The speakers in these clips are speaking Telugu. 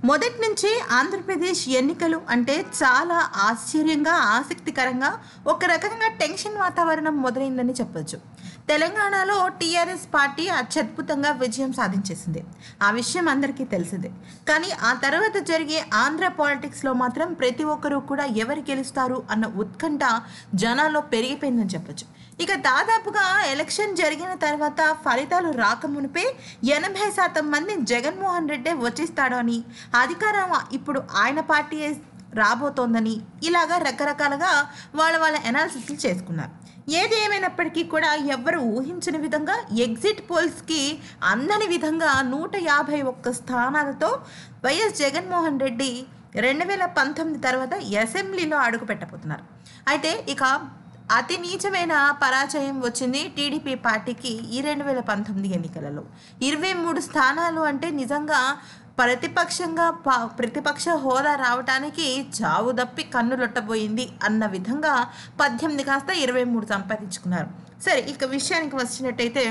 మొదటి నుంచి ఆంధ్రప్రదేశ్ ఎన్నికలు అంటే చాలా ఆశ్చర్యంగా ఆసక్తికరంగా ఒక రకంగా టెన్షన్ వాతావరణం మొదలైందని చెప్పొచ్చు తెలంగాణలో టీఆర్ఎస్ పార్టీ అత్యద్భుతంగా విజయం సాధించేసింది ఆ విషయం అందరికీ తెలిసిందే కానీ ఆ తర్వాత జరిగే ఆంధ్ర పాలిటిక్స్లో మాత్రం ప్రతి ఒక్కరూ కూడా ఎవరు గెలుస్తారు అన్న ఉత్కంఠ జనాల్లో పెరిగిపోయిందని చెప్పొచ్చు ఇక దాదాపుగా ఎలక్షన్ జరిగిన తర్వాత ఫలితాలు రాకమునిపే ఎనభై శాతం మంది జగన్మోహన్ రెడ్డి వచ్చిస్తాడు అని అధికారం ఇప్పుడు ఆయన పార్టీ రాబోతోందని ఇలాగా రకరకాలుగా వాళ్ళ వాళ్ళ అనాలిసిస్ చేసుకున్నారు ఏది ఏమైనప్పటికీ కూడా ఎవ్వరు ఊహించిన విధంగా ఎగ్జిట్ పోల్స్కి అందని విధంగా నూట యాభై ఒక్క స్థానాలతో వైఎస్ జగన్మోహన్ రెడ్డి రెండు వేల పంతొమ్మిది తర్వాత అసెంబ్లీలో అడుగు పెట్టబోతున్నారు అయితే ఇక అతి నీచమైన పరాజయం వచ్చింది టీడీపీ పార్టీకి ఈ రెండు వేల పంతొమ్మిది ఎన్నికలలో ఇరవై మూడు స్థానాలు అంటే నిజంగా ప్రతిపక్షంగా ప- ప్రతిపక్ష హోదా రావటానికి చావు దప్పి కన్నులొట్టబోయింది అన్న విధంగా పద్దెనిమిది కాస్త ఇరవై మూడు సంపాదించుకున్నారు సరే ఇక విషయానికి వచ్చినట్టయితే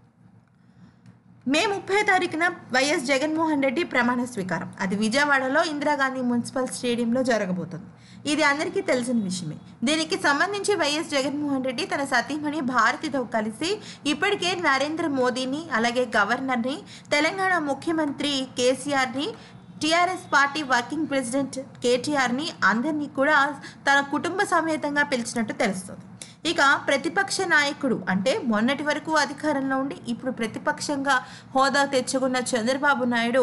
మే ముప్పై తారీఖున వైఎస్ జగన్మోహన్ రెడ్డి ప్రమాణ స్వీకారం అది విజయవాడలో ఇందిరాగాంధీ మున్సిపల్ స్టేడియంలో జరగబోతుంది ఇది అందరికీ తెలిసిన విషయమే దీనికి సంబంధించి వైఎస్ జగన్మోహన్ రెడ్డి తన సతీమణి భారతితో కలిసి ఇప్పటికే నరేంద్ర మోదీని అలాగే గవర్నర్ని తెలంగాణ ముఖ్యమంత్రి కేసీఆర్ని టీఆర్ఎస్ పార్టీ వర్కింగ్ ప్రెసిడెంట్ కేటీఆర్ని అందరినీ కూడా తన కుటుంబ సమేతంగా పిలిచినట్టు తెలుస్తుంది ఇక ప్రతిపక్ష నాయకుడు అంటే మొన్నటి వరకు అధికారంలో ఉండి ఇప్పుడు ప్రతిపక్షంగా హోదా తెచ్చుకున్న చంద్రబాబు నాయుడు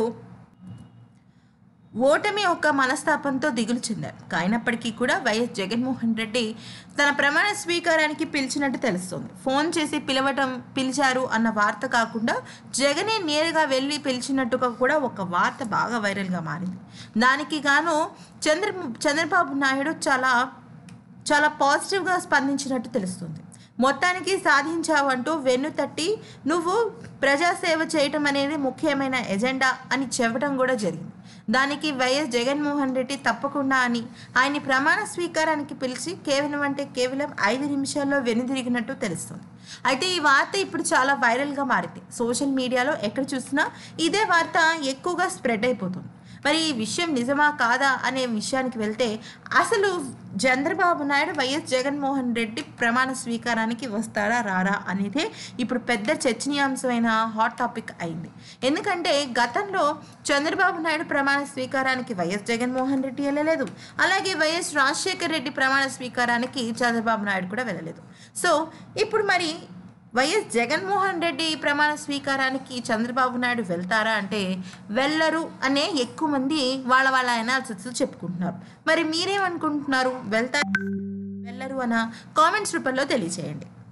ఓటమి ఒక మనస్తాపంతో దిగులు చెందారు అయినప్పటికీ కూడా వైఎస్ జగన్మోహన్ రెడ్డి తన ప్రమాణ స్వీకారానికి పిలిచినట్టు తెలుస్తోంది ఫోన్ చేసి పిలవటం పిలిచారు అన్న వార్త కాకుండా జగనే నేరుగా వెళ్ళి పిలిచినట్టుగా కూడా ఒక వార్త బాగా వైరల్గా మారింది దానికి గాను చంద్ర చంద్రబాబు నాయుడు చాలా చాలా పాజిటివ్గా స్పందించినట్టు తెలుస్తుంది మొత్తానికి సాధించావంటూ వెన్ను తట్టి నువ్వు ప్రజాసేవ చేయటం అనేది ముఖ్యమైన ఎజెండా అని చెప్పడం కూడా జరిగింది దానికి వైఎస్ జగన్మోహన్ రెడ్డి తప్పకుండా అని ఆయన్ని ప్రమాణ స్వీకారానికి పిలిచి కేవలం అంటే కేవలం ఐదు నిమిషాల్లో వెనుదిరిగినట్టు తెలుస్తుంది అయితే ఈ వార్త ఇప్పుడు చాలా వైరల్గా మారింది సోషల్ మీడియాలో ఎక్కడ చూసినా ఇదే వార్త ఎక్కువగా స్ప్రెడ్ అయిపోతుంది మరి ఈ విషయం నిజమా కాదా అనే విషయానికి వెళ్తే అసలు చంద్రబాబు నాయుడు వైఎస్ జగన్మోహన్ రెడ్డి ప్రమాణ స్వీకారానికి వస్తారా రారా అనేది ఇప్పుడు పెద్ద చర్చనీయాంశమైన హాట్ టాపిక్ అయింది ఎందుకంటే గతంలో చంద్రబాబు నాయుడు ప్రమాణ స్వీకారానికి వైఎస్ జగన్మోహన్ రెడ్డి వెళ్ళలేదు అలాగే వైఎస్ రాజశేఖర్ రెడ్డి ప్రమాణ స్వీకారానికి చంద్రబాబు నాయుడు కూడా వెళ్ళలేదు సో ఇప్పుడు మరి వైఎస్ జగన్మోహన్ రెడ్డి ప్రమాణ స్వీకారానికి చంద్రబాబు నాయుడు వెళ్తారా అంటే వెళ్ళరు అనే ఎక్కువ మంది వాళ్ళ వాళ్ళ అనాలిసిస్ చెప్పుకుంటున్నారు మరి మీరేమనుకుంటున్నారు వెళ్తారు వెళ్ళరు అన్న కామెంట్స్ రూపంలో తెలియచేయండి